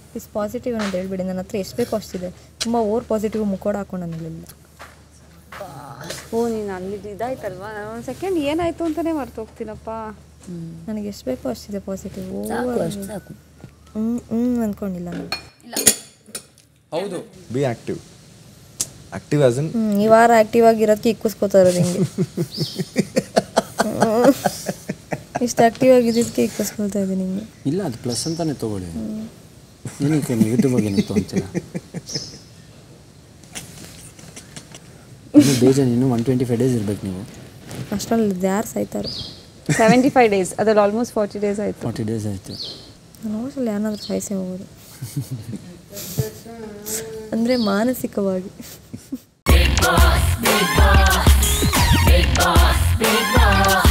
Is positive ಅಂತ ಹೇಳ್ಬೇಡಿ ನನ್ನ ಹತ್ರ ಎಷ್ಟು ಬೇಕೋ ಅಷ್ಟಿದೆ ತುಂಬ ಓವರ್ ಪಾಸಿಟಿವ್ ಮುಖೋಡ ಹಾಕೊಂಡು ನಾನಿಲ್ಲ ಓ ನೀನು ಅಲ್ಲಿ ಇದಾಯ್ತಲ್ವಾ ನಾನು ಒಂದು ಸೆಕೆಂಡ್ ಏನಾಯ್ತು ಅಂತಲೇ ಮರ್ತೋಗ್ತೀನಪ್ಪ ನನಗೆ ಎಷ್ಟು ಬೇಕೋ ಅಷ್ಟಿದೆ ಪಾಸಿಟಿವ್ ಸಾಕು ಅಷ್ಟು ಸಾಕು ಹ್ಞೂ ಹ್ಞೂ ಅಂದ್ಕೊಂಡಿಲ್ಲ ನಾನು ಹೌದು be active active as in ಹ್ಞೂ ಈ ವಾರ ಆ್ಯಕ್ಟಿವ್ ಆಗಿರೋದಕ್ಕೆ ಇಕ್ಕಿಸ್ಕೋತಾ ಇರೋದು ಹಿಂಗೆ ಇಷ್ಟು ಆ್ಯಕ್ಟಿವ್ ಆಗಿದ್ದಕ್ಕೆ ಇಕ್ಕಿಸ್ಕೊಳ್ತಾ ಇದ್ದೀನಿ ಹಿಂಗೆ ಇಲ್ಲ ಅದು ಪ್ಲಸ್ ಅಂತಾನೆ ತಗೊಳ್ಳಿ ಏನಕ್ಕೆ ನೆಗೆಟಿವ್ ಆಗಿ ಏನಕ್ಕೆ ತೊಗೊಳ್ತೀರ ಇನ್ನು ಬೇಜಾನ್ ಇನ್ನೂ ಒನ್ ಟ್ವೆಂಟಿ ಫೈವ್ ಡೇಸ್ ಇರ್ಬೇಕು ನೀವು ಅಷ್ಟರಲ್ಲಿ ಯಾರು ಸಾಯ್ತಾರೋ ಸೆವೆಂಟಿ ಫೈವ್ ಡೇಸ್ ಅದ್ರಲ್ಲಿ ಆಲ್ಮೋಸ್ಟ್ ಫಾರ್ಟಿ ಡೇಸ್ ಆಯಿತು ಫಾರ್ಟಿ ಡೇಸ್ ಆಯಿತು ನಾನು ಹೋಟೆಲ್ ಯಾರನ್ನಾದ್ರೂ ಸಾಯಿಸೇ ಹೋಗೋದು ಅಂದರೆ ಮಾನಸಿಕವಾಗಿ Big boss, big boss, big boss.